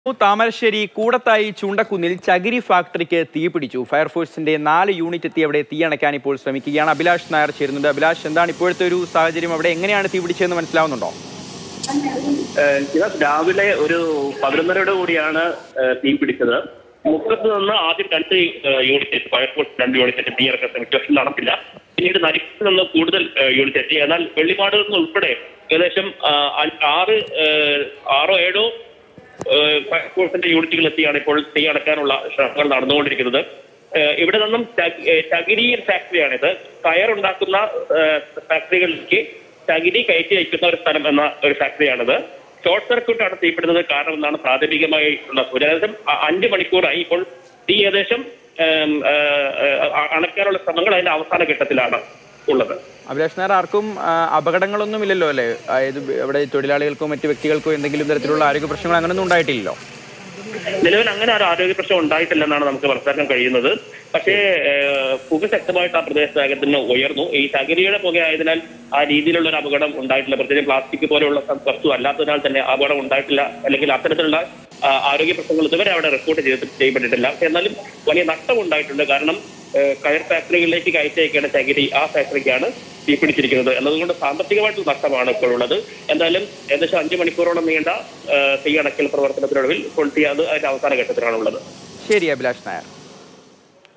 താമരശ്ശേരി കൂടത്തായി ചൂണ്ടക്കുന്നിൽ ചകിരി ഫാക്ടറിക്ക് തീപിടിച്ചു ഫയർഫോഴ്സിന്റെ നാല് യൂണിറ്റ് എത്തി അവിടെ തീയണയ്ക്കാൻ ഇപ്പോൾ ശ്രമിക്കുകയാണ് അഭിലാഷ് നായർ ചേരുന്നുണ്ട് അഭിലാഷ് എന്താണ് ഇപ്പോഴത്തെ ഒരു സാഹചര്യം അവിടെ എങ്ങനെയാണ് തീപിടിച്ചതെന്ന് മനസ്സിലാവുന്നുണ്ടോ ഏഹ് ശിവാസ് രാവിലെ ഒരു പതിനൊന്നരയോട് കൂടിയാണ് ഏഹ് തീ പിടിച്ചത് മുക്കത്ത് നിന്ന് ആദ്യം രണ്ട് ഏഹ് യൂണിറ്റ് എത്തി ഫയർഫോഴ്സ് രണ്ട് യൂണിറ്റ് എത്തി തീ ഇറക്കാൻ ശ്രമിച്ചു പക്ഷെ നടന്നില്ല പിന്നീട് നരിക്കിൽ നിന്ന് കൂടുതൽ ഏഹ് യൂണിറ്റ് എത്തി എന്നാൽ വെള്ളിമാടുകളിൽ നിന്ന് ഉൾപ്പെടെ ഏകദേശം ആ, അ- ആറ് ഏഹ് ആറോ ഏഴോ ഏഹ് ഫയർഫോഴ്സിന്റെ യൂണിറ്റുകൾ എത്തിയാണ് ഇപ്പോൾ തീ അടക്കാനുള്ള ശ്രമങ്ങൾ നടന്നുകൊണ്ടിരിക്കുന്നത് ഏഹ് ഇവിടെ നിന്നും ചകി- ഏഹ് ചകിരി ഫാക്ടറിയാണിത് കയർ ഉണ്ടാക്കുന്ന ഏഹ് ഫാക്ടറികളിലേക്ക് ചകിരി കയറ്റി അയക്കുന്ന ഒരു സ്ഥലം എന്ന ഒരു ഫാക്ടറിയാണിത് ഷോർട്ട് സർക്യൂട്ട് ആണ് തീപിടുന്നത് കാരണം എന്നാണ് പ്രാഥമികമായി ഉള്ള സൂചന ഏകദേശം അ- അഞ്ച് മണിക്കൂറായി ഇപ്പോൾ തീ ഏകദേശം ഏം, ഏഹ്, ഏഹ്, അ- അണയ്ക്കാനുള്ള ശ്രമങ്ങൾ അതിന്റെ അവസാന ഘട്ടത്തിലാണ് ഉള്ളത് അഭിലാഷ് നായർ ആർക്കും ആ, അപകടങ്ങളൊന്നും ഇല്ലല്ലോ അല്ലേ അതായത് അവിടെ തൊഴിലാളികൾക്കോ മറ്റു വ്യക്തികൾക്കോ എന്തെങ്കിലും തരത്തിലുള്ള ആരോഗ്യ പ്രശ്നങ്ങൾ അങ്ങനെയൊന്നും ഉണ്ടായിട്ടില്ലല്ലോ നിലവിൽ അങ്ങനെ ഒരു ആരോഗ്യ പ്രശ്നം ഉണ്ടായിട്ടില്ലെന്നാണ് നമുക്ക് മനസ്സിലാക്കാൻ കഴിയുന്നത് പക്ഷേ ഏഹ്, പുക ശക്തമായിട്ട് ആ പ്രദേശത്തിന് ഉയർന്നു ഈ ചകിരിയുടെ പുക ആയതിനാൽ ആ രീതിയിലുള്ള ഒരു അപകടം ഉണ്ടായിട്ടില്ല പ്രത്യേകിച്ച് പ്ലാസ്റ്റിക് പോലെയുള്ള സം- വസ്തു അല്ലാത്തതിനാൽ തന്നെ അപകടം ഉണ്ടായിട്ടില്ല അല്ലെങ്കിൽ അത്തരത്തിലുള്ള ആ, ആരോഗ്യ പ്രശ്നങ്ങൾ ഇതുവരെ അവിടെ റിപ്പോർട്ട് ചെയ്ത് ചെയ്യപ്പെട്ടിട്ടില്ല പക്ഷെ എന്നാലും വലിയ നഷ്ടം ഉണ്ടായിട്ടുണ്ട് കാരണം ഏഹ്, കയർ ഫാക്ടറികളിലേക്ക് കയറ്റി അയക്കേണ്ട ചകിരി ആ ഫാക്ടറിക്കാണ് തീപിടിച്ചിരിക്കുന്നത് എന്നതുകൊണ്ട് സാമ്പത്തികമായിട്ടുള്ള നഷ്ടമാണ് ഇപ്പോഴുള്ളത് എന്തായാലും ഏകദേശം അഞ്ച് മണിക്കൂറോളം നീണ്ട ഏഹ്, തീ അണക്കൽ പ്രവർത്തനത്തിനൊടുവിൽ ഇപ്പോൾ തീ അത് അതിന്റെ അവസാന ഘട്ടത്തിലാണുള്ളത് ശരി അഭിലാഷ് നായർ